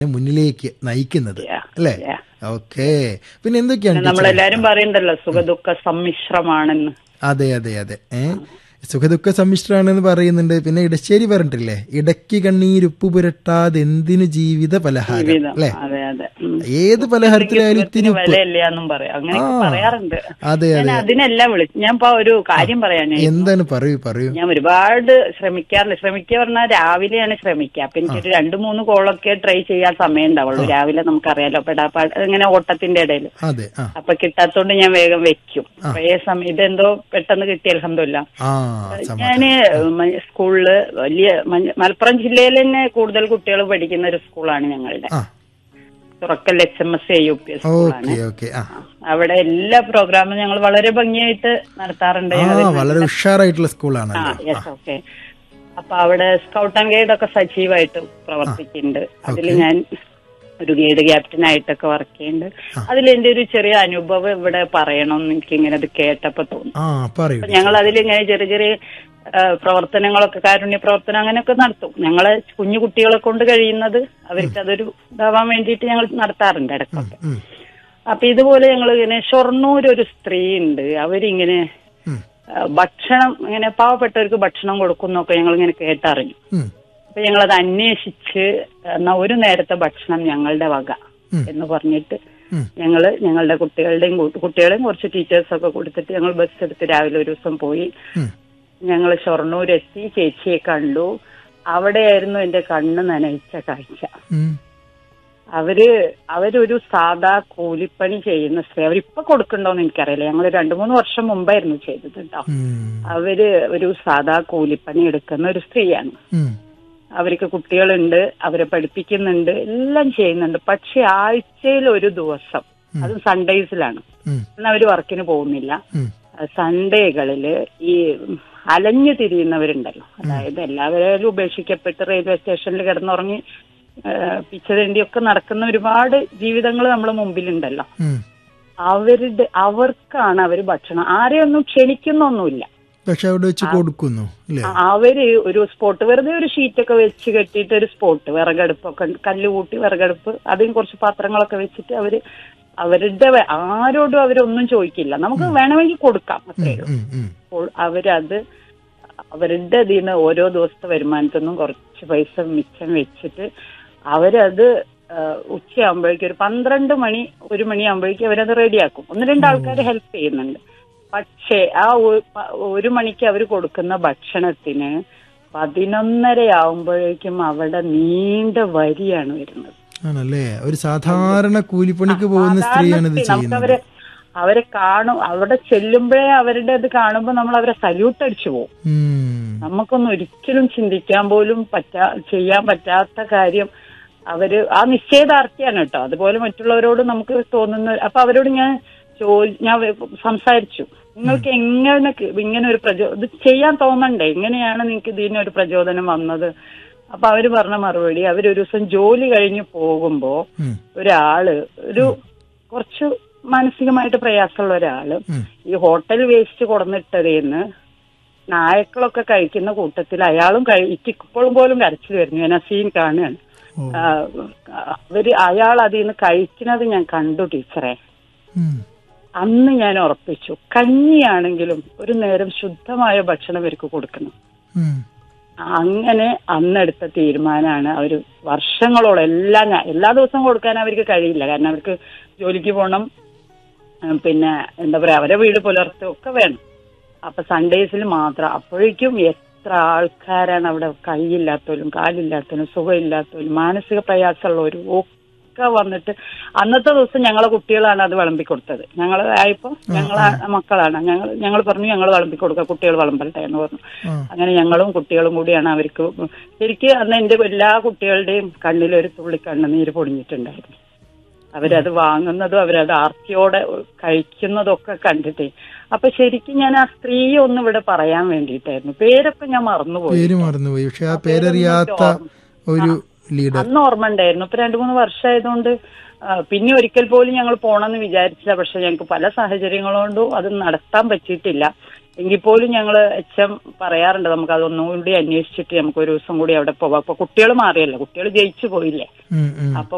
മുന്നിലേക്ക് നയിക്കുന്നത് Yeah, അല്ലേ yeah. ഓക്കെ പിന്നെ എന്തൊക്കെയാണ് ടീച്ചർ? നമ്മളെല്ലാരും പറയണ്ടല്ലോ സുഖദുഃഖ സമ്മിശ്രമാണെന്ന് അതെ അതെ അതെ ഏ സുഖദുഃഖ സമ്മിശ്രാണെന്ന് പറയുന്നുണ്ട് പിന്നെ ഇടശ്ശേരി പറഞ്ഞിട്ടില്ലേ ഇടയ്ക്ക് കണ്ണീരുപ്പ് പുരട്ടാതെ എന്തിനു ജീവിത പലഹാരം ജീവിതം അല്ലേ അതെ അതെ ഉം. ഏത് പലഹാരത്തിലായാലും ഇത്തിരി സുഖത്തിന് ഉപ്പ് വിലയില്ല എന്നും പറയാം അങ്ങനെ ആ. പറയാറുണ്ട് അതെ ഞാൻ അതെ അതിനെല്ലാം വിളിച്ചു ഞാൻ ഇപ്പൊ ഒരു കാര്യം പറയാനേ എന്താണ് പറയൂ പറയൂ ഞാൻ ഒരുപാട് ശ്രമിക്കാറില്ല ശ്രമിക്കുക പറഞ്ഞാൽ രാവിലെയാണ് ശ്രമിക്കുക അപ്പൊ എനിക്കൊരു രണ്ടു മൂന്ന് കോളൊക്കെ ട്രൈ ചെയ്യാൻ സമയം ഉണ്ടാവുള്ളൂ രാവിലെ നമുക്കറിയാലോ പെടാപ്പാട് ഇങ്ങനെ ഓട്ടത്തിന്റെ ഇടയിൽ അതെ ആ അപ്പൊ കിട്ടാത്തോണ്ട് ഞാൻ വേഗം വെക്കും കുറേ സമയം ഇതെന്തോ പെട്ടെന്ന് കിട്ടിയ അലഹമില്ല ആ സമാധാനം ഞാന് മ- സ്കൂളില് വലിയ മഞ്ഞ- മലപ്പുറം ജില്ലയിൽ തന്നെ കൂടുതൽ കുട്ടികൾ പഠിക്കുന്ന ഒരു സ്കൂളാണ് ഞങ്ങളുടെ ആ Thurakkal H M S A U P S സ്കൂളാണ് ഓക്കെ ഓക്കെ ആ അവിടെ എല്ലാ പ്രോഗ്രാമും ഞങ്ങൾ വളരെ ഭംഗിയായിട്ട് നടത്താറുണ്ട് ആ അതിൽ വളരെ ഉഷാറായിട്ടുള്ള ആ സ്കൂളാണല്ലോ യെസ് ഓക്കെ അപ്പൊ അവിടെ സ്കൗട്ട് ആൻഡ് ഗൈഡ് ഒക്കെ സജീവമായിട്ട് പ്രവർത്തിക്കുന്നുണ്ട് അതിൽ ഞാൻ ഒരു ഗൈഡ് ക്യാപ്റ്റൻ ആയിട്ടൊക്കെ വർക്ക് ചെയ്യുന്നുണ്ട് അതിൽ എന്റെ ഒരു ചെറിയ അനുഭവം ഇവിടെ പറയണമെന്ന് എനിക്ക് ഇങ്ങനെ അത് കേട്ടപ്പോ തോന്നി ആ പറയൂ അപ്പൊ ഞങ്ങൾ അതിലിങ്ങനെ ചെറിയ ചെറിയ ആ, പ്രവർത്തനങ്ങളൊക്കെ കാരുണ്യ പ്രവർത്തനം അങ്ങനെയൊക്കെ നടത്തും ഞങ്ങളെ കുഞ്ഞു കുട്ടികളെ കൊണ്ട് കഴിയുന്നത് അവർക്ക് അതൊരു ഇതാവാൻ വേണ്ടിയിട്ട് ഞങ്ങൾ നടത്താറുണ്ട് ഇടയ്ക്കൊക്കെ ഉം, അപ്പൊ ഇതുപോലെ ഞങ്ങൾ ഇങ്ങനെ ഷൊർണൂർ ഒരു സ്ത്രീ ഉണ്ട് അവരിങ്ങനെ ഉം, ആ, ഭക്ഷണം ഇങ്ങനെ പാവപ്പെട്ടവർക്ക് ഭക്ഷണം കൊടുക്കുന്നൊക്കെ ഞങ്ങൾ ഇങ്ങനെ കേട്ടറിഞ്ഞു ഉം, അപ്പൊ ഞങ്ങളത് അന്വേഷിച്ച് എന്നാ ഒരു നേരത്തെ ഭക്ഷണം ഞങ്ങളുടെ വക ഉം. എന്ന് പറഞ്ഞിട്ട് ഉം. ഞങ്ങള് ഞങ്ങളുടെ കുട്ടികളുടെയും കൂ- കുട്ടികളെയും കുറച്ച് ടീച്ചേഴ്സൊക്കെ കൊടുത്തിട്ട് ഞങ്ങൾ ബസ് എടുത്ത് രാവിലെ ഒരു ദിവസം പോയി ഉം. ഞങ്ങൾ ഷൊർണൂരെത്തി ചേച്ചിയെ കണ്ടു അവിടെയായിരുന്നു എന്റെ കണ്ണ് നനയിച്ച കാഴ്ച ഉം. അവര് അവരൊരു സാധാ കൂലിപ്പണി ചെയ്യുന്ന സ്ത്രീ അവരിപ്പൊ കൊടുക്കണ്ടോന്ന് എനിക്കറിയില്ല ഞങ്ങൾ രണ്ടു മൂന്ന് വർഷം മുമ്പായിരുന്നു ചെയ്തത് കേട്ടോ ഉം, അവര് ഒരു സാധാ കൂലിപ്പണി എടുക്കുന്ന ഒരു സ്ത്രീയാണ് ഉം. അവർക്ക് കുട്ടികളുണ്ട് അവരെ പഠിപ്പിക്കുന്നുണ്ട് എല്ലാം ചെയ്യുന്നുണ്ട് പക്ഷെ ആഴ്ചയിൽ ഒരു ദിവസം അത് സൺഡേസിലാണ് ഉം, ഇന്ന് അവര് വർക്കിന് പോകുന്നില്ല ഉം. സൺഡേകളില് ഈ അലഞ്ഞു തിരിയുന്നവരുണ്ടല്ലോ അതായത് എല്ലാവരും ഉപേക്ഷിക്കപ്പെട്ട് റെയിൽവേ സ്റ്റേഷനിൽ കിടന്നുറങ്ങി പിച്ചതേണ്ടിയൊക്കെ നടക്കുന്ന ഒരുപാട് ജീവിതങ്ങൾ നമ്മുടെ മുമ്പിലുണ്ടല്ലോ ഉം. അവരുടെ അവർക്കാണ് അവര് ഭക്ഷണം ആരെയൊന്നും ക്ഷണിക്കുന്നൊന്നുമില്ല പക്ഷെ അവിടെ വെച്ച് കൊടുക്കുന്നു അല്ലേ അവര് ഒരു സ്പോട്ട് വെറുതെ ഒരു ഷീറ്റൊക്കെ വെച്ച് കെട്ടിയിട്ട് ഒരു സ്പോട്ട് വിറകടുപ്പൊക്കെ ഉണ്ട്. കല്ല് കൂട്ടി വിറകടുപ്പ് അതിന് കുറച്ച് പാത്രങ്ങളൊക്കെ വെച്ചിട്ട് അവര് അവരുടെ വേ- ആരോടും അവരൊന്നും ചോദിക്കില്ല നമുക്ക് വേണമെങ്കിൽ കൊടുക്കാം അത്രേ ഉള്ളൂ ഉം, ഉം. അപ്പോൾ അവരത് അവരുടെ ഇതിൽ നിന്ന് ഓരോ ദിവസത്തെ വരുമാനത്തിൽ നിന്നും കുറച്ച് പൈസ മിച്ചം വെച്ചിട്ട് അവരത് ആ, ഉച്ചയാകുമ്പോഴേക്കും ഒരു പന്ത്രണ്ട് മണി ഒരു മണിയാകുമ്പോഴേക്കും അവരത് റെഡിയാക്കും ഒന്ന് രണ്ട് ആൾക്കാർ ഹെൽപ്പ് ചെയ്യുന്നുണ്ട് പക്ഷേ ആ ഒ- പ- ഒരു മണിക്ക് അവർ കൊടുക്കുന്ന ഭക്ഷണത്തിന് പതിനൊന്നര ആവുമ്പോഴേക്കും അവിടെ നീണ്ട വരിയാണ് വരുന്നത് ആണല്ലേ ഒരു സാധാരണ കൂലിപ്പണിക്ക് പോകുന്ന സ്ത്രീയാണ് ഇത് നമുക്ക് ചെയ്യുന്നത് അവരെ അവരെ കാണും അവിടെ ചെല്ലുമ്പോഴേ അവരുടെ ഇത് കാണുമ്പോൾ നമ്മൾ അവരെ സല്യൂട്ട് അടിച്ചു പോകും ഉം. നമുക്കൊന്നും ഒരിക്കലും ചിന്തിക്കാൻ പോലും പറ്റാ ചെയ്യാൻ പറ്റാത്ത കാര്യം അവര് ആ നിശ്ചയദാർഢ്യാണ് കേട്ടോ അതുപോലെ മറ്റുള്ളവരോട് നമുക്ക് തോന്നുന്ന അപ്പൊ അവരോട് ഞാൻ ചോദി ഞാൻ വെ- സംസാരിച്ചു നിങ്ങൾക്ക് എങ്ങനെ ക- ഇങ്ങനെ ഒരു പ്രചോ ഇത് ചെയ്യാൻ തോന്നണ്ടേ എങ്ങനെയാണ് നിങ്ങൾക്ക് ഇതിനൊരു പ്രചോദനം വന്നത് അപ്പൊ അവര് പറഞ്ഞ മറുപടി അവരൊരു ദിവസം ജോലി കഴിഞ്ഞ് പോകുമ്പോ ഉം. ഒരാള് ഒരു കുറച്ച് മാനസികമായിട്ട് പ്രയാസമുള്ള ഒരാള് ഉം. ഈ ഹോട്ടൽ വേസ്റ്റ് കൊടുന്നിട്ടതേന്ന് നായക്കളൊക്കെ കഴിക്കുന്ന കൂട്ടത്തിൽ അയാളും കഴിച്ച് ഇപ്പോഴും പോലും കരച്ചിൽ വരുന്നു ഞാൻ ആ സീൻ കാണുകയാണ് ഓ. ആ, അവര് അയാൾ അതിൽ നിന്ന് കഴിക്കുന്നത് ഞാൻ കണ്ടു ടീച്ചറെ ഉം. അന്ന് ഞാൻ ഉറപ്പിച്ചു കഞ്ഞിയാണെങ്കിലും ഒരു നേരം ശുദ്ധമായ ഭക്ഷണം ഇവർക്ക് കൊടുക്കണം ഉം. അങ്ങനെ അന്നെടുത്ത തീരുമാനമാണ് അവര് വർഷങ്ങളോളം എല്ലാ ഞാ- എല്ലാ ദിവസവും കൊടുക്കാൻ അവർക്ക് കഴിയില്ല കാരണം അവർക്ക് ജോലിക്ക് പോകണം ഉം, പിന്നെ എന്താ പറയാ അവരെ വീട് പുലർത്തുക ഒക്കെ വേണം അപ്പൊ സൺഡേസിൽ മാത്രം അപ്പോഴേക്കും എത്ര ആൾക്കാരാണ് അവിടെ കൈയില്ലാത്തവരും കാലില്ലാത്തവരും സുഖമില്ലാത്തവരും മാനസിക പ്രയാസമുള്ളവരും ഒക്കെ വന്നിട്ട് അന്നത്തെ ദിവസം ഞങ്ങളെ കുട്ടികളാണ് അത് വിളമ്പി കൊടുത്തത് ഞങ്ങൾ ആയപ്പോ ഞങ്ങളെ മക്കളാണ് ഞങ്ങൾ ഞങ്ങൾ പറഞ്ഞു ഞങ്ങൾ വിളമ്പി കൊടുക്കുക കുട്ടികൾ വിളമ്പട്ടെ എന്ന് പറഞ്ഞു ആ. അങ്ങനെ ഞങ്ങളും കുട്ടികളും കൂടിയാണ് അവർക്ക് ശരിക്കും അന്ന് എന്റെ എല്ലാ കുട്ടികളുടെയും കണ്ണിൽ ഒരു തുള്ളി കണ്ണുനീര് പൊടിഞ്ഞിട്ടുണ്ടായിരുന്നു അവരത് വാങ്ങുന്നതും അവരത് ആർത്തിയോടെ കഴിക്കുന്നതൊക്കെ കണ്ടിട്ടേ അപ്പൊ ശരിക്കും ഞാൻ ആ സ്ത്രീയെ ഒന്ന് ഇവിടെ പറയാൻ വേണ്ടിയിട്ടായിരുന്നു പേരൊക്കെ ഞാൻ മറന്നുപോയി പേര് മറന്നുപോയി പക്ഷെ ആ പേരറിയാത്ത ഒരു ലീഡർ അന്ന് ഓർമ്മ ഉണ്ടായിരുന്നു ഇപ്പൊ രണ്ടു മൂന്ന് വർഷമായതുകൊണ്ട് ആ, പിന്നെ ഒരിക്കൽ പോലും ഞങ്ങൾ പോണെന്ന് വിചാരിച്ചില്ല പക്ഷെ ഞങ്ങൾക്ക് പല സാഹചര്യങ്ങളുകൊണ്ടും അത് നടത്താൻ പറ്റിയിട്ടില്ല എങ്കിൽ പോലും ഞങ്ങൾ എച്ച് എം പറയാറുണ്ട് നമുക്ക് അതൊന്നും കൂടി അന്വേഷിച്ചിട്ട് നമുക്ക് ഒരു ദിവസം കൂടി അവിടെ പോവാം അപ്പൊ കുട്ടികൾ മാറിയല്ലോ കുട്ടികൾ ജയിച്ചു പോയില്ലേ ഉം, ഉം. അപ്പൊ